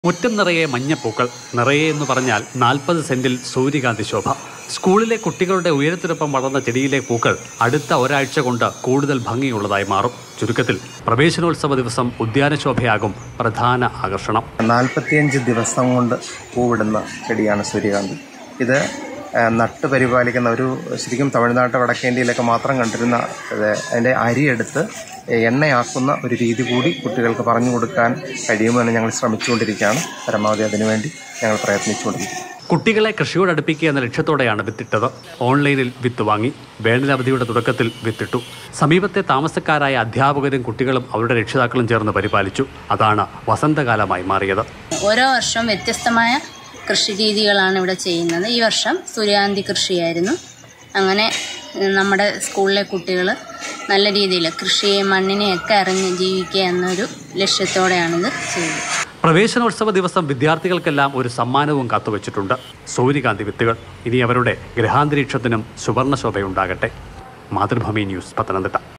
മുറ്റം നിറയെ മഞ്ഞപ്പൂക്കൾ നിറയെ എന്ന് പറഞ്ഞാൽ നാൽപ്പത് സെന്റിൽ സൂര്യകാന്തി ശോഭ സ്കൂളിലെ കുട്ടികളുടെ ഉയരത്തിനൊപ്പം വളർന്ന ചെടിയിലെ പൂക്കൾ അടുത്ത ഒരാഴ്ച കൊണ്ട് കൂടുതൽ ഭംഗിയുള്ളതായി മാറും ചുരുക്കത്തിൽ പ്രവേശനോത്സവ ദിവസം ഉദ്യാനശോഭയാകും പ്രധാന ആകർഷണം നാൽപ്പത്തിയഞ്ച് ദിവസം കൊണ്ട് പൂവിടുന്ന ചെടിയാണ് സൂര്യകാന്തി ഇത് ആ, നട്ട് പരിപാലിക്കുന്ന ഒരു ശരിക്കും തമിഴ്നാട്ട് വടക്കേന്ത്യയിലൊക്കെ മാത്രം കണ്ടിരുന്ന ഇത് അതിൻ്റെ അരിയെടുത്ത് എണ്ണയാക്കുന്ന ഒരു രീതി കൂടി കുട്ടികൾക്ക് പറഞ്ഞു കൊടുക്കാൻ കഴിയുമെന്ന് ഞങ്ങൾ ശ്രമിച്ചുകൊണ്ടിരിക്കുകയാണ് പരമാവധി അതിനുവേണ്ടി ഞങ്ങൾ പ്രയത്നിച്ചുകൊണ്ടിരിക്കുന്നു കുട്ടികളെ കൃഷിയോട് അടുപ്പിക്കുക എന്ന ലക്ഷ്യത്തോടെയാണ് വിത്തിട്ടത് ഓൺലൈനിൽ വിത്ത് വാങ്ങി വേനലവധിയുടെ തുടക്കത്തിൽ വിത്തിട്ടു സമീപത്തെ താമസക്കാരായ അധ്യാപകരും കുട്ടികളും അവരുടെ രക്ഷിതാക്കളും ചേർന്ന് പരിപാലിച്ചു അതാണ് വസന്തകാലമായി മാറിയത് ഓരോ വർഷവും വ്യത്യസ്തമായ കൃഷി രീതികളാണ് ഇവിടെ ചെയ്യുന്നത് ഈ വർഷം സൂര്യകാന്തി കൃഷിയായിരുന്നു അങ്ങനെ ഉം, നമ്മുടെ സ്കൂളിലെ കുട്ടികൾ നല്ല രീതിയിൽ കൃഷിയെ മണ്ണിനെയൊക്കെ അറിഞ്ഞ് ജീവിക്കുക എന്നൊരു ലക്ഷ്യത്തോടെയാണിത് ചെയ്തത് പ്രവേശനോത്സവ ദിവസം വിദ്യാർത്ഥികൾക്കെല്ലാം ഒരു സമ്മാനവും കാത്തുവച്ചിട്ടുണ്ട് സൂര്യകാന്തി വിത്തുകൾ ഇനി അവരുടെ ഗൃഹാന്തരീക്ഷത്തിനും സുവർണശോഭയുണ്ടാകട്ടെ മാതൃഭൂമി ന്യൂസ് പത്തനംതിട്ട